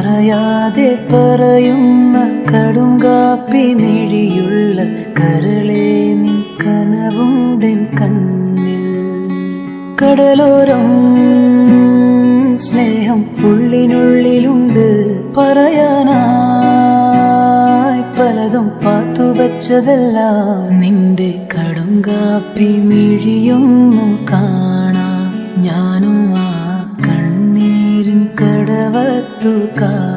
പറയാതെ പറയുന്ന കടുങ്കാപ്പി മെഴിയുള്ള കരളെ നിൻ കനവുണ്ടൻ കണ്ണിൽ കടലോരം സ്നേഹം ഉള്ളിനുള്ളിലുണ്ട് പറയാനായി പലതും പാത്തു വച്ചതെല്ലാം നിന്റെ കടുങ്കാപ്പി മിഴിയൊന്നു കാണാം ഞാനും ആ കണ്ണീരിൻ കടവത്തു കാ